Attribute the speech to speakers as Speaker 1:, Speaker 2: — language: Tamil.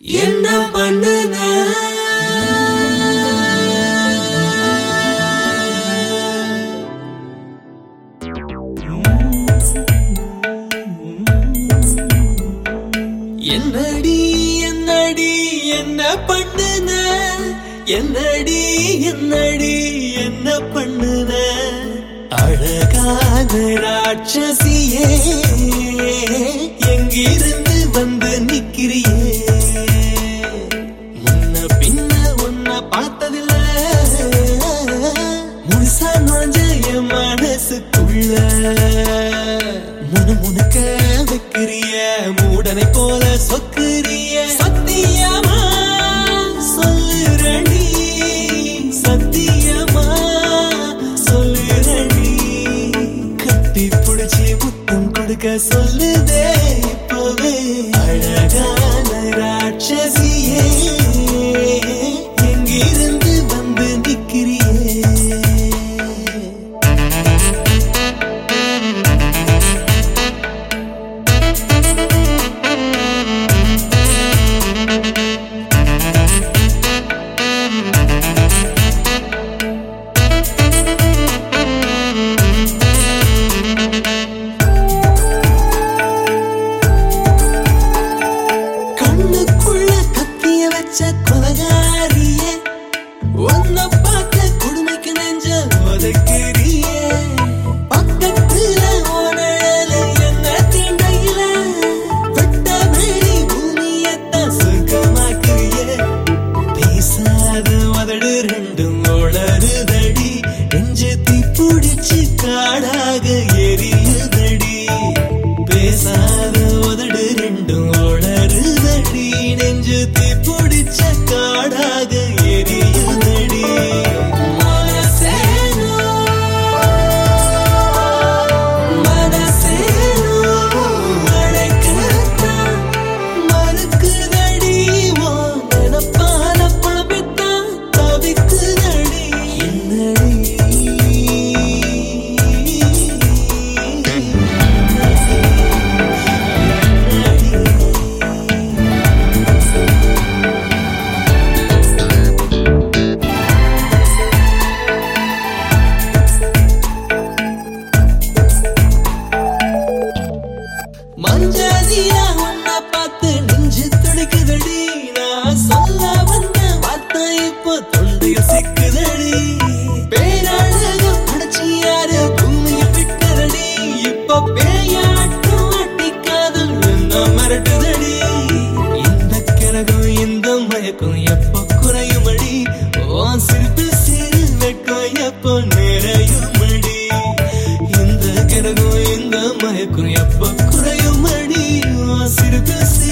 Speaker 1: என்ன பண்ணுன என்னடி என்னடி என்ன பண்ணுன என்னடி என்னடி என்ன பண்ணுன அழகான ராட்சசியே எங்கிருந்து வந்து நிக்கிறியே முன்ன பின்ன உன்னை பார்த்ததில்ல முழுசா நுழைஞ்ச என் மனசுக்குள்ள முனு முனுக்க வைக்கிறிய மூடனை போல சொக்குறிய சத்தியமா சொல்லுறடி சத்தியமா சொல்லுறடி கட்டி புடிச்சு முத்தம் கொடுக்க சொல்லுதே இப்பவே அழகான ராட்சசியே எங்கிருந்து வந்து நிக்கிறியே கண்ணுக்குள்ள கத்திய வச்ச கொலகாரியே உன்னை பார்க்க கொடுமைக்கு நெஞ்ச உதைக்கிறியே பக்கத்துல ஓனழல என்ன தீண்டையில வெட்ட வெளி பூமியத்தான் சொர்க்கமாக்கிறியே பேசாத உதடு ரெண்டும் உளறுதடி நெஞ்சு தீ பிடிச்சு காடாக எரியுதடி பேசாத உதடு ரெண்டும் உளறுதடி நெஞ்சு தீ பிடிச்ச காடாக எரியுதடி மனசேனோ மனசேனோ அழைக்கத்தான் மறுக்குதடி ஓ நினப்பான பழப்பித்தான் தவிக்குதடி என்னடி மஞ்சதியா உன்னை பார்த்து நெஞ்சு துடிக்குதடி நான் சொல்ல வந்த வார்த்தை இப்போ தொண்டையில் சிக்குதடி பேரழகம் அடைச்சி யாரு பூமியில் விட்டதடி இப்போ பேயாட்டம் அட்டிக்காதல் என்ன மிரட்டுதடி இந்த கிரகம் இந்த மயக்கம் எப்போ குறையுமடி ஓ சிரிப்பு சிறு வெட்கம் எப்போ நிறையுமடி இந்த கிரகம் இந்த மயக்கம் எப்போ குறையுமடி ஓ சிரிப்பு சிறு